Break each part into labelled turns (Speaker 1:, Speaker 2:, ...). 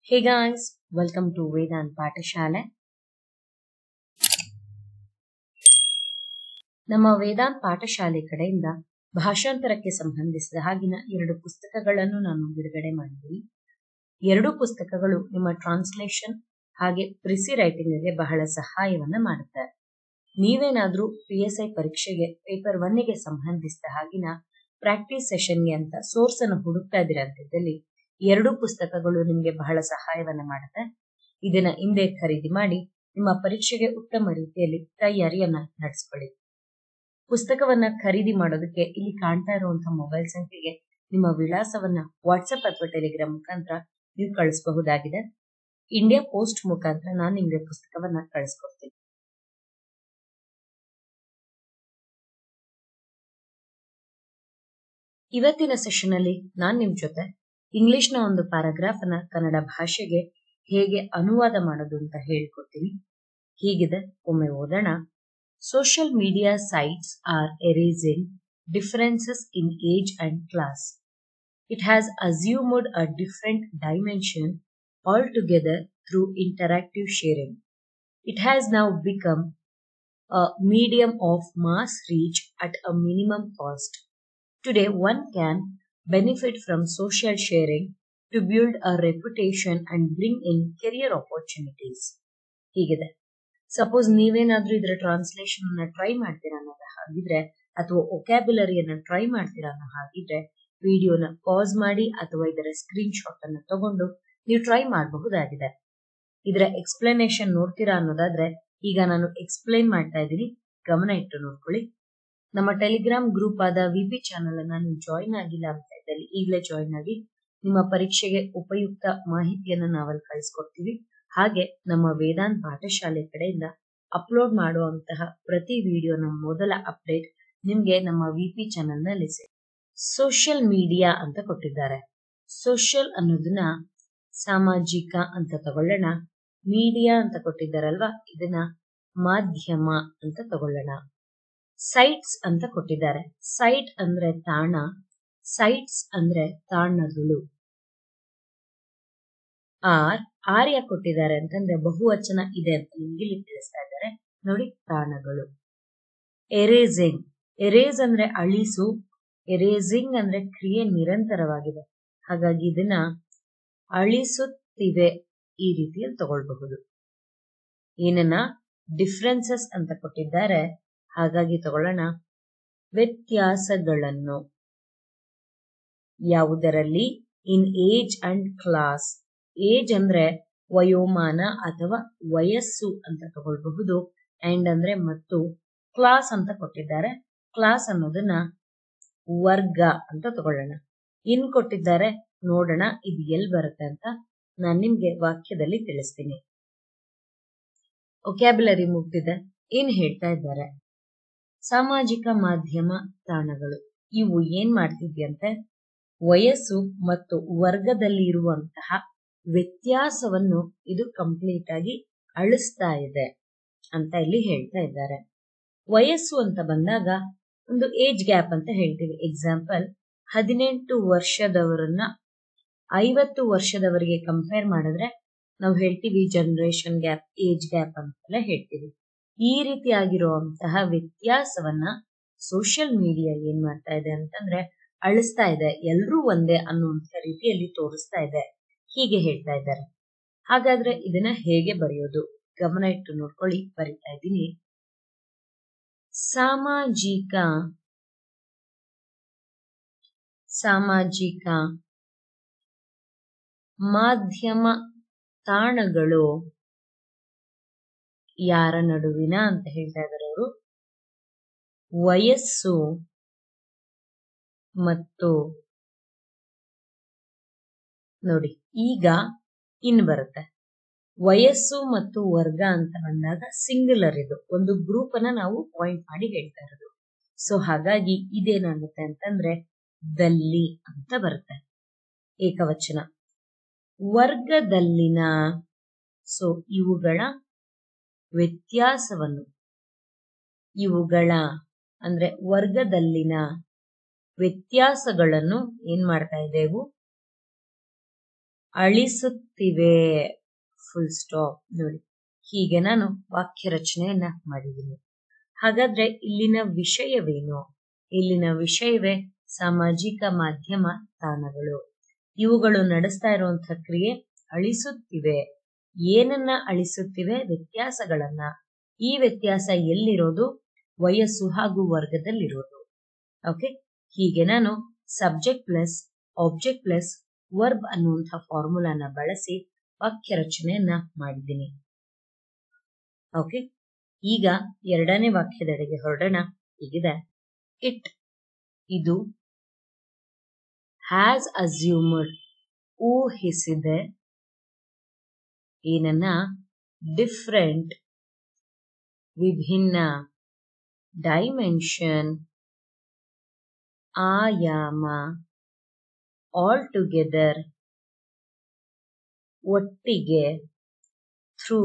Speaker 1: Hey guys, welcome to Vedant ಪಾಠಶಾಲೆ ನಮ್ಮ ವೇದಾಂತ್ ಪಾಠಶಾಲೆ ಕಡೆಯಿಂದ ಭಾಷಾಂತರಕ್ಕೆ ಸಂಬಂಧಿಸಿದ ಹಾಗಿನ ಎರಡು ಪುಸ್ತಕಗಳನ್ನು ನಾನು ಬಿಡುಗಡೆ ಮಾಡಿದ್ದೀನಿ ಎರಡು ಪುಸ್ತಕಗಳು ನಿಮ್ಮ ಟ್ರಾನ್ಸ್ಲೇಷನ್ ಹಾಗೆ ಪ್ರಿಸಿ ರೈಟಿಂಗ್ಗೆ ಬಹಳ ಸಹಾಯವನ್ನ ಮಾಡುತ್ತೆ ನೀವೇನಾದ್ರೂ ಪಿ ಎಸ್ ಐ ಪರೀಕ್ಷೆಗೆ ಪೇಪರ್ ಒನ್ನಿಗೆ ಸಂಬಂಧಿಸಿದ ಹಾಗಿನ ಪ್ರಾಕ್ಟೀಸ್ ಸೆಷನ್ಗೆ ಅಂತ ಸೋರ್ಸ್ ಅನ್ನು ಹುಡುಕ್ತಾ ಇದ್ದೀರಾ ಅಂತಿದ್ದಲ್ಲಿ ಎರಡು ಪುಸ್ತಕಗಳು ನಿಮಗೆ ಬಹಳ ಸಹಾಯವನ್ನ ಮಾಡುತ್ತೆ ಇದನ್ನ ಹಿಂದೆ ಖರೀದಿ ಮಾಡಿ ನಿಮ್ಮ ಪರೀಕ್ಷೆಗೆ ಉತ್ತಮ ರೀತಿಯಲ್ಲಿ ತಯಾರಿಯನ್ನ ನಡೆಸ್ಕೊಳ್ಳಿ ಪುಸ್ತಕವನ್ನ ಖರೀದಿ ಮಾಡೋದಕ್ಕೆ ಇಲ್ಲಿ ಕಾಣ್ತಾ ಇರುವಂತಹ ಮೊಬೈಲ್ ಸಂಖ್ಯೆಗೆ ನಿಮ್ಮ ವಿಳಾಸವನ್ನ ವಾಟ್ಸಪ್ ಅಥವಾ ಟೆಲಿಗ್ರಾಮ್ ಮುಖಾಂತರ ನೀವು ಕಳಿಸಬಹುದಾಗಿದೆ ಇಂಡಿಯಾ ಪೋಸ್ಟ್ ಮುಖಾಂತರ ನಾನು ನಿಮ್ಗೆ ಪುಸ್ತಕವನ್ನ ಕಳಿಸ್ಕೊಡ್ತೀನಿ ಇವತ್ತಿನ ಸೆಷನ್ ಅಲ್ಲಿ ನಾನ್ ನಿಮ್ ಜೊತೆ ಇಂಗ್ಲಿಷ್ ನ ಒಂದು ಪ್ಯಾರಾಗ್ರಾಫ್ ಅನ್ನ ಕನ್ನಡ ಭಾಷೆಗೆ ಹೇಗೆ ಅನುವಾದ ಮಾಡೋದು ಅಂತ ಹೇಳ್ಕೊಡ್ತೀನಿ ಹೀಗಿದೆ ಒಮ್ಮೆ ಓದೋಣ social media sites are erasing differences in age and class it has assumed a different dimension all together through interactive sharing it has now become a medium of mass reach at a minimum cost. Today, one can benefit from social sharing to build a reputation and bring in career opportunities. ಹೀಗಿದೆ suppose ನೀವೇನಾದ್ರೂ ಇದರ translation ಅನ್ನ try ಮಾಡ್ತೀರಾ ಅನ್ನೋದ ಹಾಗಿದ್ರೆ ಅಥವಾ ಒಕ್ಯಾಬ್ಯುಲರಿಯನ್ನ try ಮಾಡ್ತೀರಾ ಅನ್ನೋ ಹಾಗಿದ್ರೆ ವಿಡಿಯೋನ ಪಾಸ್ ಮಾಡಿ ಅಥವಾ ಇದರ ಸ್ಕ್ರೀನ್ ಶಾಟ್ ಅನ್ನ ತಗೊಂಡು ನೀವು ಟ್ರೈ ಮಾಡಬಹುದಾಗಿದೆ ಇದರ ಎಕ್ಸ್ಪ್ಲನೇಷನ್ ನೋಡ್ತೀರಾ ಅನ್ನೋದಾದ್ರೆ ಈಗ ನಾನು ಎಕ್ಸ್ಪ್ಲೈನ್ ಮಾಡ್ತಾ ಇದ್ದೀನಿ ಗಮನ ಇಟ್ಟು ನೋಡ್ಕೊಳ್ಳಿ ನಮ್ಮ ಟೆಲಿಗ್ರಾಮ್ ಗ್ರೂಪ್ ಆದ ವಿಪಿ ಚಾನಲ್ ಅನ್ನ ನೀವು ಜಾಯಿನ್ ಆಗಿಲ್ಲ ಅಂತ ಇದ್ದಲ್ಲಿ ಈಗಲೇ ಜಾಯಿನ್ ಆಗಿ ನಿಮ್ಮ ಪರೀಕ್ಷೆಗೆ ಉಪಯುಕ್ತ ಮಾಹಿತಿಯನ್ನ ನಾವಲ್ಲಿ ಕಳಿಸ್ಕೊಡ್ತೀವಿ ಹಾಗೆ ನಮ್ಮ ವೇದಾಂತ್ ಪಾಠಶಾಲೆ ಕಡೆಯಿಂದ ಅಪ್ಲೋಡ್ ಮಾಡುವಂತಹ ಪ್ರತಿ ವಿಡಿಯೋನ ಮೊದಲ ಅಪ್ಡೇಟ್ ನಿಮ್ಗೆ ನಮ್ಮ ವಿಪಿ ಚಾನಲ್ ನಲ್ಲಿ ಸೋಷಿಯಲ್ ಮೀಡಿಯಾ ಅಂತ ಕೊಟ್ಟಿದ್ದಾರೆ ಸೋಷಿಯಲ್ ಅನ್ನೋದನ್ನ ಸಾಮಾಜಿಕ ಅಂತ ತಗೊಳ್ಳೋಣ ಮೀಡಿಯಾ ಅಂತ ಕೊಟ್ಟಿದ್ದಾರಲ್ವಾ ಇದನ್ನ ಮಾಧ್ಯಮ ಅಂತ ತಗೊಳ್ಳೋಣ ಸೈಟ್ಸ್ ಅಂತ ಕೊಟ್ಟಿದ್ದಾರೆ ಸೈಟ್ ಅಂದ್ರೆ ತಾಣ ಸೈಟ್ಸ್ ಅಂದ್ರೆ ತಾಣಗಳು ಆರ್ ಆರ್ಯ ಕೊಟ್ಟಿದ್ದಾರೆ ಅಂತಂದ್ರೆ ಬಹುವಚನ ಇದೆ ಅಂತ ನಿಮ್ಗೆ ಇಲ್ಲಿ ತಿಳಿಸ್ತಾ ಇದ್ದಾರೆ ನೋಡಿ ತಾಣಗಳು ಎರೇಸಿಂಗ್ ಎರೇಸ್ ಅಂದ್ರೆ ಅಳಿಸು ಎರೇಸಿಂಗ್ ಅಂದ್ರೆ ಕ್ರಿಯೆ ನಿರಂತರವಾಗಿದೆ ಹಾಗಾಗಿ ಇದನ್ನ ಅಳಿಸುತ್ತಿವೆ ಈ ರೀತಿಯಲ್ಲಿ ತಗೊಳ್ಬಹುದು ಏನನ್ನ ಡಿಫ್ರೆನ್ಸಸ್ ಅಂತ ಕೊಟ್ಟಿದ್ದಾರೆ ಹಾಗಾಗಿ ತಗೊಳ್ಳೋಣ ವ್ಯತ್ಯಾಸಗಳನ್ನು ಯಾವುದರಲ್ಲಿ in age and class age ಅಂದ್ರೆ ವಯೋಮಾನ ಅಥವಾ ವಯಸ್ಸು ಅಂತ ತಗೊಳ್ಬಹುದು ಅಂಡ್ ಅಂದ್ರೆ ಮತ್ತು ಕ್ಲಾಸ್ ಅಂತ ಕೊಟ್ಟಿದ್ದಾರೆ ಕ್ಲಾಸ್ ಅನ್ನೋದನ್ನ ವರ್ಗ ಅಂತ ತಗೊಳ್ಳೋಣ ಇನ್ ಕೊಟ್ಟಿದ್ದಾರೆ ನೋಡೋಣ ಇದು ಎಲ್ಲಿ ಬರುತ್ತೆ ಅಂತ ನಾನು ನಿಮ್ಗೆ ವಾಕ್ಯದಲ್ಲಿ ತಿಳಿಸ್ತೀನಿ ಒಕ್ಯಾಬುಲರಿ ಮುಗ್ದಿದೆ ಏನ್ ಹೇಳ್ತಾ ಇದ್ದಾರೆ ಸಾಮಾಜಿಕ ಮಾಧ್ಯಮ ತಾಣಗಳು ಇವು ಏನ್ ಮಾಡ್ತಿದ್ಯಂತೆ ವಯಸ್ಸು ಮತ್ತು ವರ್ಗದಲ್ಲಿ ಇರುವಂತಹ ವ್ಯತ್ಯಾಸವನ್ನು ಇದು ಕಂಪ್ಲೀಟ್ ಆಗಿ ಅಳಿಸ್ತಾ ಇದೆ ಅಂತ ಇಲ್ಲಿ ಹೇಳ್ತಾ ಇದ್ದಾರೆ ವಯಸ್ಸು ಅಂತ ಬಂದಾಗ ಒಂದು ಏಜ್ ಗ್ಯಾಪ್ ಅಂತ ಹೇಳ್ತೀವಿ ಎಕ್ಸಾಂಪಲ್ ಹದಿನೆಂಟು ವರ್ಷದವರನ್ನ ಐವತ್ತು ವರ್ಷದವರಿಗೆ ಕಂಪೇರ್ ಮಾಡಿದ್ರೆ ನಾವು ಹೇಳ್ತೀವಿ ಜನರೇಷನ್ ಗ್ಯಾಪ್ ಏಜ್ ಗ್ಯಾಪ್ ಅಂತೆಲ್ಲ ಹೇಳ್ತೀವಿ ಈ ರೀತಿ ಆಗಿರುವಂತಹ ವ್ಯತ್ಯಾಸವನ್ನ ಸೋಷಿಯಲ್ ಮೀಡಿಯಾ ಏನ್ ಮಾಡ್ತಾ ಇದೆ ಅಂತಂದ್ರೆ ಅಳಿಸ್ತಾ ಇದೆ ಎಲ್ರೂ ಒಂದೇ ಅನ್ನುವಂಥ ರೀತಿಯಲ್ಲಿ ತೋರಿಸ್ತಾ ಇದೆ ಹೀಗೆ ಹೇಳ್ತಾ ಇದ್ದಾರೆ ಹಾಗಾದ್ರೆ ಇದನ್ನ ಹೇಗೆ ಬರೆಯೋದು ಗಮನ ಇಟ್ಟು ನೋಡ್ಕೊಳ್ಳಿ ಬರಿತಾ ಇದ್ದೀನಿ ಸಾಮಾಜಿಕ ಸಾಮಾಜಿಕ ಮಾಧ್ಯಮ ತಾಣಗಳು ಯಾರ ನಡುವಿನ ಅಂತ ಹೇಳ್ತಾ ಇದ್ದಾರೆ ಅವರು ವಯಸ್ಸು ಮತ್ತು ನೋಡಿ ಈಗ ಇನ್ ಬರುತ್ತೆ ವಯಸ್ಸು ಮತ್ತು ವರ್ಗ ಅಂತ ಬಂದಾಗ ಸಿಂಗುಲರ್ ಇದು ಒಂದು ಗ್ರೂಪ್ ಅನ್ನ ನಾವು ಪಾಯಿಂಟ್ ಮಾಡಿ ಹೇಳ್ತಾ ಇರೋದು ಸೊ ಹಾಗಾಗಿ ಇದೇನಾಗುತ್ತೆ ಅಂತಂದ್ರೆ ದಲ್ಲಿ ಅಂತ ಬರುತ್ತೆ ಏಕವಚನ ವರ್ಗದಲ್ಲಿನ ಸೊ ಇವುಗಳ ವ್ಯತ್ಯಾಸವನ್ನು ಇವುಗಳ ಅಂದ್ರೆ ವರ್ಗದಲ್ಲಿನ ವ್ಯತ್ಯಾಸಗಳನ್ನು ಏನ್ ಮಾಡ್ತಾ ಇದ್ದೇವು ಅಳಿಸುತ್ತಿವೆ ಫುಲ್ ಸ್ಟಾಪ್ ನೋಡಿ ಹೀಗೆ ನಾನು ವಾಕ್ಯ ರಚನೆಯನ್ನ ಮಾಡಿದ್ದೀನಿ ಹಾಗಾದ್ರೆ ಇಲ್ಲಿನ ವಿಷಯವೇನು ಇಲ್ಲಿನ ವಿಷಯವೇ ಸಾಮಾಜಿಕ ಮಾಧ್ಯಮ ತಾಣಗಳು ಇವುಗಳು ನಡೆಸ್ತಾ ಇರುವಂತಹ ಕ್ರಿಯೆ ಅಳಿಸುತ್ತಿವೆ ಏನನ್ನ ಅಳಿಸುತ್ತಿವೆ ವ್ಯತ್ಯಾಸಗಳನ್ನ ಈ ವ್ಯತ್ಯಾಸ ಎಲ್ಲಿರೋದು ವಯಸ್ಸು ಹಾಗೂ ವರ್ಗದಲ್ಲಿರೋದು ಓಕೆ ಹೀಗೆ ನಾನು subject plus object plus verb ಅನ್ನುವಂತಹ ಫಾರ್ಮುಲಾನ ಬಳಸಿ ವಾಕ್ಯ ರಚನೆಯನ್ನ ಮಾಡಿದ್ದೀನಿ ಓಕೆ ಈಗ ಎರಡನೇ ವಾಕ್ಯದೆಡೆಗೆ ಹೊರಡೋಣ ಹೀಗಿದೆ ಇಟ್ ಇದು ಹ್ಯಾಸ್ ಅಸ್ಯೂಮ್ಡ್ ಊಹಿಸಿದೆ ಏನನ್ನ ಡಿಫ್ರೆಂಟ್ ವಿಭಿನ್ನ ಡೈಮೆನ್ಷನ್ ಆಯಾಮ ಆಲ್ ಟುಗೆದರ್ ಒಟ್ಟಿಗೆ ಥ್ರೂ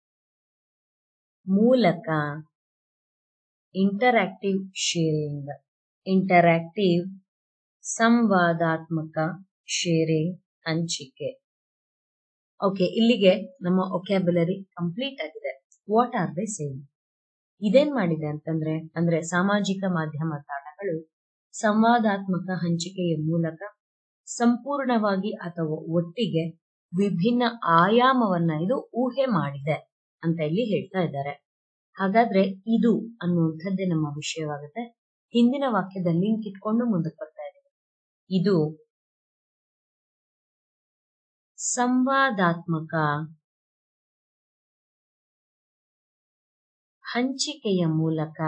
Speaker 1: ಮೂಲಕ ಇಂಟರಾಕ್ಟಿವ್ ಶೇರಿಂಗ್ ಇಂಟರಾಕ್ಟಿವ್ ಸಂವಾದಾತ್ಮಕ ಶೇರಿಂಗ್ ಹಂಚಿಕೆ ಓಕೆ ಇಲ್ಲಿಗೆ ನಮ್ಮ ಒಕ್ಯಾಬುಲರಿ ಕಂಪ್ಲೀಟ್ ಆಗಿದೆ ವಾಟ್ ಆರ್ ದೇ ಸೇಮ್ ಇದೇನ್ ಮಾಡಿದೆ ಅಂತಂದ್ರೆ ಅಂದ್ರೆ ಸಾಮಾಜಿಕ ಮಾಧ್ಯಮ ತಾಣಗಳು ಸಂವಾದಾತ್ಮಕ ಹಂಚಿಕೆಯ ಮೂಲಕ ಸಂಪೂರ್ಣವಾಗಿ ಅಥವಾ ಒಟ್ಟಿಗೆ ವಿಭಿನ್ನ ಆಯಾಮವನ್ನ ಇದು ಊಹೆ ಮಾಡಿದೆ ಅಂತ ಇಲ್ಲಿ ಹೇಳ್ತಾ ಇದ್ದಾರೆ ಹಾಗಾದ್ರೆ ಇದು ಅನ್ನುವಂಥದ್ದೇ ನಮ್ಮ ವಿಷಯವಾಗುತ್ತೆ ಹಿಂದಿನ ವಾಕ್ಯದ ಲಿಂಕ್ ಇಟ್ಕೊಂಡು ಮುಂದಕ್ಕೆ ಬರ್ತಾ ಇದ್ದೀವಿ ಇದು ಸಂವಾದಾತ್ಮಕ ಹಂಚಿಕೆಯ ಮೂಲಕ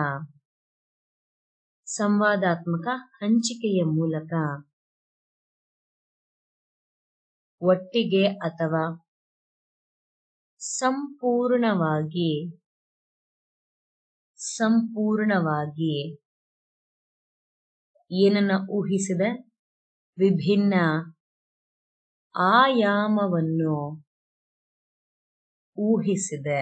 Speaker 1: ಸಂವಾದಾತ್ಮಕ ಹಂಚಿಕೆಯ ಮೂಲಕ ಒಟ್ಟಿಗೆ ಅಥವಾ ಸಂಪೂರ್ಣವಾಗಿ ಸಂಪೂರ್ಣವಾಗಿ ಏನನ್ನ ಊಹಿಸಿದೆ ವಿಭಿನ್ನ ಆಯಾಮವನ್ನು ಊಹಿಸಿದೆ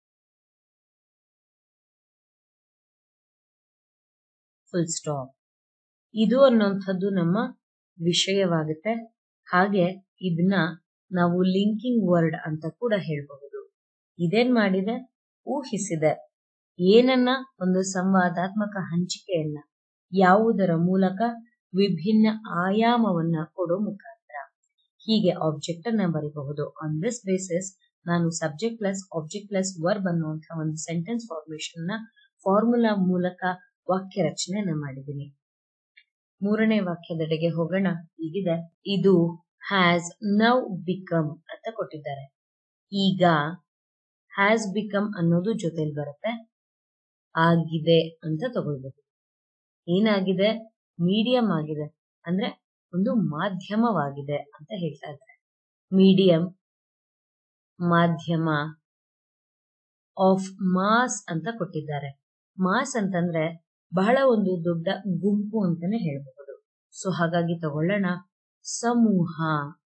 Speaker 1: ಫುಲ್ ಸ್ಟಾಪ್ ಇದು ಅನ್ನುವಂಥದ್ದು ನಮ್ಮ ವಿಷಯವಾಗುತ್ತೆ ಹಾಗೆ ಇದನ್ನ ನಾವು ಲಿಂಕಿಂಗ್ ವರ್ಡ್ ಅಂತ ಕೂಡ ಹೇಳಬಹುದು ಇದೇನ್ ಮಾಡಿದೆ ಊಹಿಸಿದೆ ಏನನ್ನ ಒಂದು ಸಂವಾದಾತ್ಮಕ ಹಂಚಿಕೆಯನ್ನ ಯಾವುದರ ಮೂಲಕ ವಿಭಿನ್ನ ಆಯಾಮವನ್ನ ಕೊಡೋ ಮುಖಾಂತರ ಹೀಗೆ ಆಬ್ಜೆಕ್ಟ್ ಅನ್ನ ಬರೀಬಹುದು ಆನ್ ದಿಸ್ ಬೇಸಿಸ್ ನಾನು subject plus object plus verb ಅನ್ನುವಂತಹ ಒಂದು ಸೆಂಟೆನ್ಸ್ ಫಾರ್ಮೇಶನ್ ನ ಫಾರ್ಮುಲಾ ಮೂಲಕ ವಾಕ್ಯ ರಚನೆಯನ್ನ ಮಾಡಿದ್ದೀನಿ ಮೂರನೇ ವಾಕ್ಯದೆಡೆಗೆ ಹೋಗೋಣ ಹೀಗಿದೆ ಇದು ಹ್ಯಾಸ್ ನೌ ಬಿಕಮ್ ಅಂತ ಕೊಟ್ಟಿದ್ದಾರೆ ಈಗ ಹ್ಯಾಸ್ ಬಿಕಮ್ ಅನ್ನೋದು ಜೊತೆಲಿ ಬರುತ್ತೆ ಆಗಿದೆ ಅಂತ ತಗೊಳ್ಬಹುದು ಏನಾಗಿದೆ ಮೀಡಿಯಂ ಆಗಿದೆ ಅಂದ್ರೆ ಒಂದು ಮಾಧ್ಯಮವಾಗಿದೆ ಅಂತ ಹೇಳ್ತಾ ಇದ್ದಾರೆ ಮೀಡಿಯಂ ಮಾಧ್ಯಮ ಆಫ್ ಮಾಸ್ ಅಂತ ಕೊಟ್ಟಿದ್ದಾರೆ ಮಾಸ್ ಅಂತಂದ್ರೆ ಬಹಳ ಒಂದು ದೊಡ್ಡ ಗುಂಪು ಅಂತಾನೆ ಹೇಳ್ಬಹುದು ಸೊ ಹಾಗಾಗಿ ತಗೊಳ್ಳೋಣ ಸಮೂಹ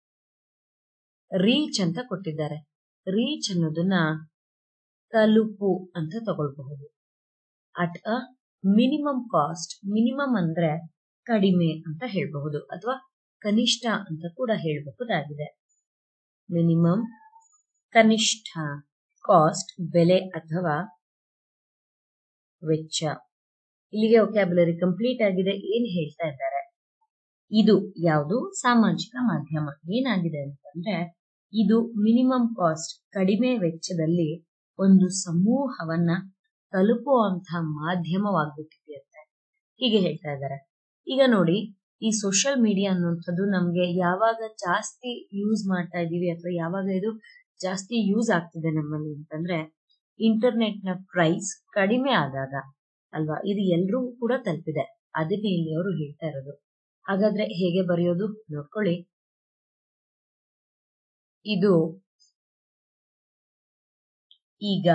Speaker 1: ರೀಚ್ ಅಂತ ಕೊಟ್ಟಿದ್ದಾರೆ ರೀಚ್ ಅನ್ನೋದನ್ನ ತಲುಪು ಅಂತ ತಗೊಳ್ಬಹುದು at a minimum cost minimum ಅಂದ್ರೆ ಕಡಿಮೆ ಅಂತ ಹೇಳಬಹುದು ಅಥವಾ ಕನಿಷ್ಠ ಅಂತ ಕೂಡ ಹೇಳಬಹುದಾಗಿದೆ ಮಿನಿಮಮ್ ಕನಿಷ್ಠ ಕಾಸ್ಟ್ ಬೆಲೆ ಅಥವಾ ವೆಚ್ಚ ಇಲ್ಲಿಗೆ ಒಕ್ಯಾಬುಲರಿ ಕಂಪ್ಲೀಟ್ ಆಗಿದೆ ಏನ್ ಹೇಳ್ತಾ ಇದ್ದಾರೆ ಇದು ಯಾವುದು ಸಾಮಾಜಿಕ ಮಾಧ್ಯಮ ಏನಾಗಿದೆ ಅಂತಂದ್ರೆ ಇದು ಮಿನಿಮಮ್ ಕಾಸ್ಟ್ ಕಡಿಮೆ ವೆಚ್ಚದಲ್ಲಿ ಒಂದು ಸಮೂಹವನ್ನ ತಲುಪುವಂತಹ ಮಾಧ್ಯಮವಾಗ್ಬಿಟ್ಟಿದೆಯಂತೆ ಹೀಗೆ ಹೇಳ್ತಾ ಇದ್ದಾರೆ ಈಗ ನೋಡಿ ಈ ಸೋಷಿಯಲ್ ಮೀಡಿಯಾ ಅನ್ನುವಂಥದ್ದು ನಮ್ಗೆ ಯಾವಾಗ ಜಾಸ್ತಿ ಯೂಸ್ ಮಾಡ್ತಾ ಇದೀವಿ ಅಥವಾ ಯಾವಾಗ ಇದು ಜಾಸ್ತಿ ಯೂಸ್ ಆಗ್ತಿದೆ ನಮ್ಮಲ್ಲಿ ಅಂತಂದ್ರೆ ಇಂಟರ್ನೆಟ್ ನ ಪ್ರೈಸ್ ಕಡಿಮೆ ಆದಾಗ ಅಲ್ವಾ ಇದು ಎಲ್ರಿಗೂ ಕೂಡ ತಲುಪಿದೆ ಅದನ್ನೇ ಇಲ್ಲಿ ಅವರು ಹೇಳ್ತಾ ಇರೋದು ಹಾಗಾದ್ರೆ ಹೇಗೆ ಬರೆಯೋದು ನೋಡ್ಕೊಳ್ಳಿ ಇದು ಈಗ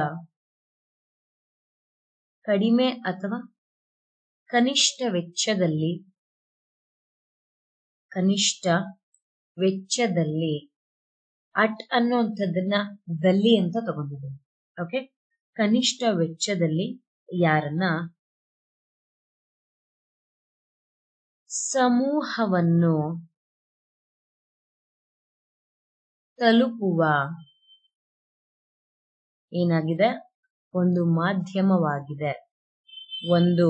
Speaker 1: ಕಡಿಮೆ ಅಥವಾ ಕನಿಷ್ಠ ವೆಚ್ಚದಲ್ಲಿ ಕನಿಷ್ಠ ವೆಚ್ಚದಲ್ಲಿ ಅಟ್ ಅನ್ನುವಂಥದ್ದನ್ನ ದಲ್ಲಿ ಅಂತ ತಗೊಂಡಿದ್ದೀನಿ ಓಕೆ ಕನಿಷ್ಠ ವೆಚ್ಚದಲ್ಲಿ ಯಾರನ್ನ ಸಮೂಹವನ್ನು ತಲುಪುವ ಏನಾಗಿದೆ ಒಂದು ಮಾಧ್ಯಮವಾಗಿದೆ ಒಂದು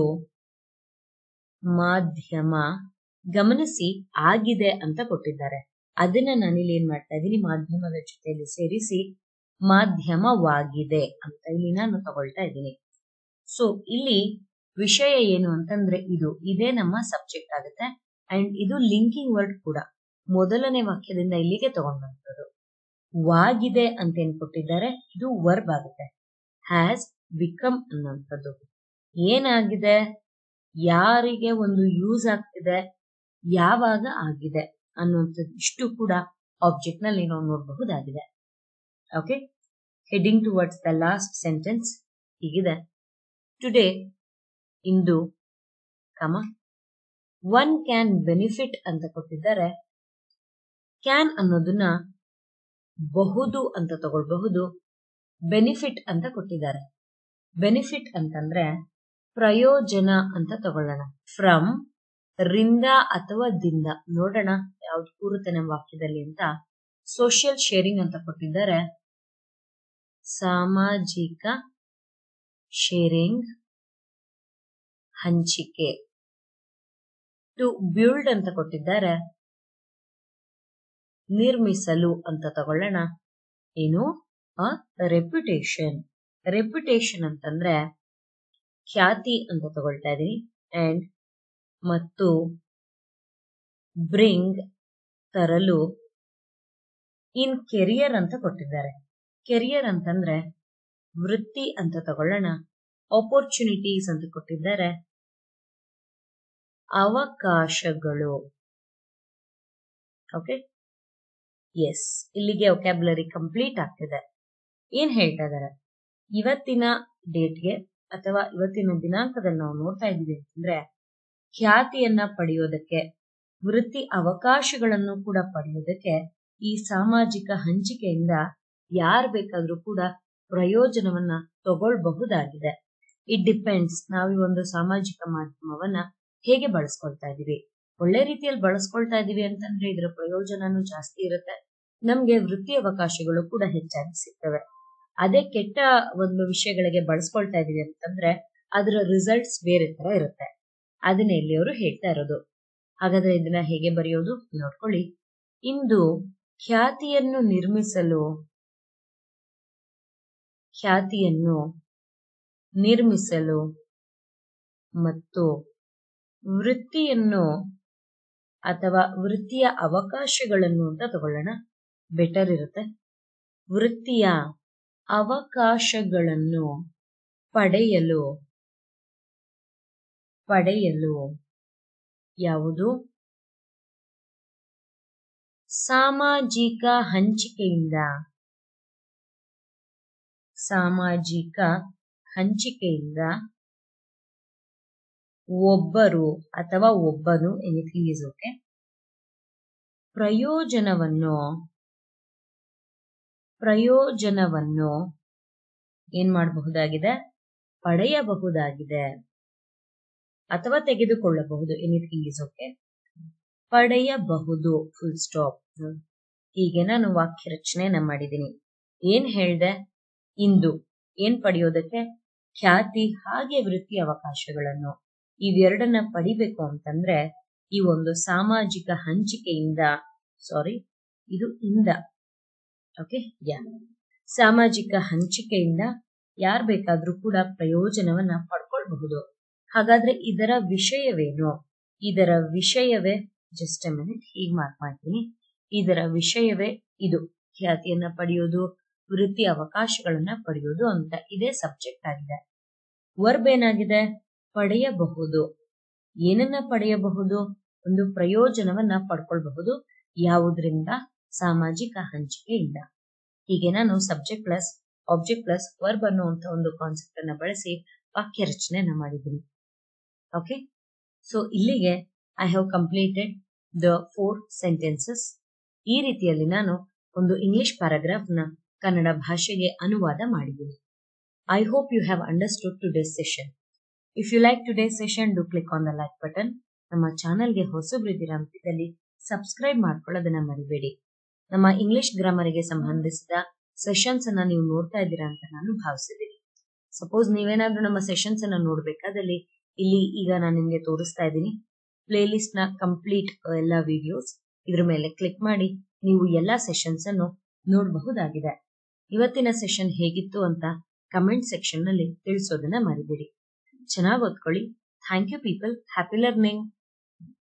Speaker 1: ಮಾಧ್ಯಮ ಗಮನಿಸಿ ಆಗಿದೆ ಅಂತ ಕೊಟ್ಟಿದ್ದಾರೆ ಅದನ್ನ ನಾನಿಲ್ಲಿ ಏನ್ ಮಾಡ್ತಾ ಇದ್ದೀನಿ ಮಾಧ್ಯಮದ ಜೊತೆಯಲ್ಲಿ ಸೇರಿಸಿ ಮಾಧ್ಯಮವಾಗಿದೆ ಅಂತ ಇಲ್ಲಿ ನಾನು ತಗೊಳ್ತಾ ಇದ್ದೀನಿ ಸೊ ಇಲ್ಲಿ ವಿಷಯ ಏನು ಅಂತಂದ್ರೆ ಇದು ಇದೇ ನಮ್ಮ ಸಬ್ಜೆಕ್ಟ್ ಆಗುತ್ತೆ ಅಂಡ್ ಇದು ಲಿಂಕಿಂಗ್ ವರ್ಡ್ ಕೂಡ ಮೊದಲನೇ ವಾಕ್ಯದಿಂದ ಇಲ್ಲಿಗೆ ತಗೊಂಡಂಥದ್ದು ವಾಗಿದೆ ಅಂತ ಏನ್ ಕೊಟ್ಟಿದ್ದಾರೆ ಇದು ವರ್ಬ್ ಆಗುತ್ತೆ ಹ್ಯಾಸ್ ಬಿಕಮ್ ಅನ್ನುವಂಥದ್ದು ಏನಾಗಿದೆ ಯಾರಿಗೆ ಒಂದು ಯೂಸ್ ಆಗ್ತಿದೆ ಯಾವಾಗ ಆಗಿದೆ ಅನ್ನುವಂಥದ್ದು ಇಷ್ಟು ಕೂಡ ಆಬ್ಜೆಕ್ಟ್ ನಲ್ಲಿ ನಾವು ನೋಡಬಹುದಾಗಿದೆ okay heading towards the last sentence ಹೀಗಿದೆ ಟುಡೇ ಇಂದು ಕಮ ಒನ್ ಕ್ಯಾನ್ ಬೆನಿಫಿಟ್ ಅಂತ ಕೊಟ್ಟಿದ್ದಾರೆ ಕ್ಯಾನ್ ಅನ್ನೋದನ್ನ ಬಹುದು ಅಂತ ತಗೊಳ್ಬಹುದು ಬೆನಿಫಿಟ್ ಅಂತ ಕೊಟ್ಟಿದ್ದಾರೆ ಬೆನಿಫಿಟ್ ಅಂತಂದ್ರೆ ಪ್ರಯೋಜನ ಅಂತ ತಗೊಳ್ಳೋಣ ಫ್ರಮ್ ರಿಂದ ಅಥವಾ ದಿಂದ ನೋಡೋಣ ಯಾವ್ದು ಕೂರುತ್ತೆ ನಮ್ಮ ವಾಕ್ಯದಲ್ಲಿ ಅಂತ ಸೋಷಿಯಲ್ ಶೇರಿಂಗ್ ಅಂತ ಕೊಟ್ಟಿದ್ದಾರೆ ಸಾಮಾಜಿಕ ಶೇರಿಂಗ್ ಹಂಚಿಕೆ ಟು ಬ್ಯೂಲ್ಡ್ ಅಂತ ಕೊಟ್ಟಿದ್ದಾರೆ ನಿರ್ಮಿಸಲು ಅಂತ ತಗೊಳ್ಳೋಣ ಏನು ಅ ರೆಪ್ಯುಟೇಷನ್ ರೆಪ್ಯುಟೇಷನ್ ಅಂತಂದ್ರೆ ಖ್ಯಾತಿ ಅಂತ ತಗೊಳ್ತಾ ಇದೀನಿ ಅಂಡ್ ಮತ್ತು ಬ್ರಿಂಗ್ ತರಲು ಇನ್ ಕೆರಿಯರ್ ಅಂತ ಕೊಟ್ಟಿದ್ದಾರೆ ಕೆರಿಯರ್ ಅಂತಂದ್ರೆ ವೃತ್ತಿ ಅಂತ ತಗೊಳ್ಳೋಣ ಆಪರ್ಚುನಿಟೀಸ್ ಅಂತ ಕೊಟ್ಟಿದ್ದಾರೆ ಅವಕಾಶಗಳು ಓಕೆ ಎಸ್ ಇಲ್ಲಿಗೆ ಒಕ್ಯಾಬುಲರಿ ಕಂಪ್ಲೀಟ್ ಆಗ್ತಿದೆ ಏನ್ ಹೇಳ್ತಾ ಇದಾರೆ ಇವತ್ತಿನ ಡೇಟ್ಗೆ ಅಥವಾ ಇವತ್ತಿನ ದಿನಾಂಕದಲ್ಲಿ ನಾವು ನೋಡ್ತಾ ಇದ್ದೀವಿ ಅಂತಂದ್ರೆ ಖ್ಯಾತಿಯನ್ನ ಪಡೆಯೋದಕ್ಕೆ ವೃತ್ತಿ ಅವಕಾಶಗಳನ್ನು ಕೂಡ ಪಡೆಯೋದಕ್ಕೆ ಈ ಸಾಮಾಜಿಕ ಹಂಚಿಕೆಯಿಂದ ಯಾರು ಬೇಕಾದ್ರೂ ಕೂಡ ಪ್ರಯೋಜನವನ್ನ ತಗೊಳ್ಬಹುದಾಗಿದೆ ಇಟ್ ಡಿಪೆಂಡ್ಸ್ ನಾವು ಈ ಒಂದು ಸಾಮಾಜಿಕ ಮಾಧ್ಯಮವನ್ನ ಹೇಗೆ ಬಳಸ್ಕೊಳ್ತಾ ಇದೀವಿ ಒಳ್ಳೆ ರೀತಿಯಲ್ಲಿ ಬಳಸ್ಕೊಳ್ತಾ ಇದೀವಿ ಅಂತಂದ್ರೆ ಇದರ ಪ್ರಯೋಜನನೂ ಜಾಸ್ತಿ ಇರುತ್ತೆ ನಮ್ಗೆ ವೃತ್ತಿ ಅವಕಾಶಗಳು ಕೂಡ ಹೆಚ್ಚಾಗಿ ಸಿಗ್ತವೆ ಅದೇ ಕೆಟ್ಟ ಒಂದು ವಿಷಯಗಳಿಗೆ ಬಳಸ್ಕೊಳ್ತಾ ಇದೀವಿ ಅಂತಂದ್ರೆ ಅದರ ರಿಸಲ್ಟ್ಸ್ ಬೇರೆ ತರ ಇರುತ್ತೆ ಅದನ್ನೇ ಇಲ್ಲಿ ಅವರು ಹೇಳ್ತಾ ಇರೋದು ಹಾಗಾದ್ರೆ ಇದನ್ನ ಹೇಗೆ ಬರೆಯೋದು ನೋಡ್ಕೊಳ್ಳಿ ಇಂದು ಖ್ಯಾತಿಯನ್ನು ನಿರ್ಮಿಸಲು ಖ್ಯಾತಿಯನ್ನು ನಿರ್ಮಿಸಲು ಮತ್ತು ವೃತ್ತಿಯನ್ನು ಅಥವಾ ವೃತ್ತಿಯ ಅವಕಾಶಗಳನ್ನು ಅಂತ ತಗೊಳ್ಳೋಣ ಬೆಟರ್ ಇರುತ್ತೆ ವೃತ್ತಿಯ ಅವಕಾಶಗಳನ್ನು ಪಡೆಯಲು ಪಡೆಯಲು ಯಾವುದು ಸಾಮಾಜಿಕ ಹಂಚಿಕೆಯಿಂದ ಸಾಮಾಜಿಕ ಹಂಚಿಕೆಯಿಂದ ಒಬ್ಬರು ಅಥವಾ ಒಬ್ಬನು ಎನಿಥಿಂಗ್ ಇಸ್ ಓಕೆ ಪ್ರಯೋಜನವನ್ನು ಪ್ರಯೋಜನವನ್ನು ಏನ್ ಮಾಡಬಹುದಾಗಿದೆ ಪಡೆಯಬಹುದಾಗಿದೆ ಅಥವಾ ತೆಗೆದುಕೊಳ್ಳಬಹುದು ಎನಿಥಿಂಗ್ ಇಸ್ ಓಕೆ ಪಡೆಯಬಹುದು ಫುಲ್ ಸ್ಟಾಪ್ ಹೀಗೆ ನಾನು ವಾಕ್ಯ ರಚನೆಯನ್ನ ಮಾಡಿದ್ದೀನಿ ಏನ್ ಹೇಳ್ದೆ ಇಂದು ಏನ್ ಪಡೆಯೋದಕ್ಕೆ ಖ್ಯಾತಿ ಹಾಗೆ ವೃತ್ತಿ ಅವಕಾಶಗಳನ್ನು ಇವೆರಡನ್ನ ಪಡಿಬೇಕು ಅಂತಂದ್ರೆ ಈ ಒಂದು ಸಾಮಾಜಿಕ ಹಂಚಿಕೆಯಿಂದ ಸಾರಿ ಇದು ಇಂದ ಓಕೆ ಯಾ ಸಾಮಾಜಿಕ ಹಂಚಿಕೆಯಿಂದ ಯಾರ್ ಬೇಕಾದ್ರೂ ಕೂಡ ಪ್ರಯೋಜನವನ್ನ ಪಡ್ಕೊಳ್ಬಹುದು ಹಾಗಾದ್ರೆ ಇದರ ವಿಷಯವೇನು ಇದರ ವಿಷಯವೇ ಜಸ್ಟ್ ಎ ಮಿನಿಟ್ ಹೀಗೆ ಮಾರ್ಕ್ ಮಾಡ್ತೀನಿ ಇದರ ವಿಷಯವೇ ಇದು ಖ್ಯಾತಿಯನ್ನ ಪಡೆಯೋದು ವೃತ್ತಿ ಅವಕಾಶಗಳನ್ನ ಪಡೆಯೋದು ಅಂತ ಇದೇ ಸಬ್ಜೆಕ್ಟ್ ಆಗಿದೆ ವರ್ಬ್ ಏನಾಗಿದೆ ಪಡೆಯಬಹುದು ಏನನ್ನ ಪಡೆಯಬಹುದು ಒಂದು ಪ್ರಯೋಜನವನ್ನ ಪಡ್ಕೊಳ್ಬಹುದು ಯಾವುದರಿಂದ ಸಾಮಾಜಿಕ ಹಂಚಿಕೆಯಿಂದ ಹೀಗೆ ನಾನು subject plus object plus verb ಅನ್ನುವಂತ ಒಂದು ಕಾನ್ಸೆಪ್ಟ್ ಅನ್ನ ಬಳಸಿ ವಾಕ್ಯ ರಚನೆಯನ್ನ ಮಾಡಿದ್ದೀನಿ ಓಕೆ ಸೊ ಇಲ್ಲಿಗೆ I have completed the four sentences ಈ ರೀತಿಯಲ್ಲಿ ನಾನು ಒಂದು ಇಂಗ್ಲಿಷ್ ಪ್ಯಾರಾಗ್ರಾಫ್ ನ ಕನ್ನಡ ಭಾಷೆಗೆ ಅನುವಾದ ಮಾಡಿದ್ದೀನಿ I hope you have understood today's session if you like today's session do click on the like button ನಮ್ಮ ಚಾನೆಲ್ಗೆ ಹೊಸಬ್ರಿದ್ದೀರಾ ಅಂತಿದ್ದಲ್ಲಿ ಸಬ್ಸ್ಕ್ರೈಬ್ ಮಾಡ್ಕೊಳ್ಳೋದನ್ನ ಮರಿಬೇಡಿ ನಮ್ಮ ಇಂಗ್ಲಿಷ್ ಗ್ರಾಮರಿಗೆ ಸಂಬಂಧಿಸಿದ ಸೆಷನ್ಸ್ ಅನ್ನ ನೀವು ನೋಡ್ತಾ ಇದ್ದೀರಾ ಅಂತ ನಾನು ಭಾವಿಸಿದ್ದೀನಿ ಸಪೋಸ್ ನೀವೇನಾದ್ರೂ ನಮ್ಮ ಸೆಷನ್ಸ್ ಅನ್ನ ನೋಡ್ಬೇಕಾದಲ್ಲಿ ಇಲ್ಲಿ ಈಗ ನಾನು ನಿಮ್ಗೆ ತೋರಿಸ್ತಾ ಇದ್ದೀನಿ ಪ್ಲೇ ಲಿಸ್ಟ್ ನ ಕಂಪ್ಲೀಟ್ ಎಲ್ಲ ವಿಡಿಯೋಸ್ ಇದ್ರ ಮೇಲೆ ಕ್ಲಿಕ್ ಮಾಡಿ ನೀವು ಎಲ್ಲಾ ಸೆಷನ್ಸ್ ಅನ್ನು ನೋಡಬಹುದಾಗಿದೆ ಇವತ್ತಿನ ಸೆಷನ್ ಹೇಗಿತ್ತು ಅಂತ ಕಮೆಂಟ್ ಸೆಕ್ಷನ್ ನಲ್ಲಿ ತಿಳಿಸೋದನ್ನ ಮರಿಬೇಡಿ ಚೆನ್ನಾಗಿ ಓದ್ಕೊಳ್ಳಿ thank you people happy learning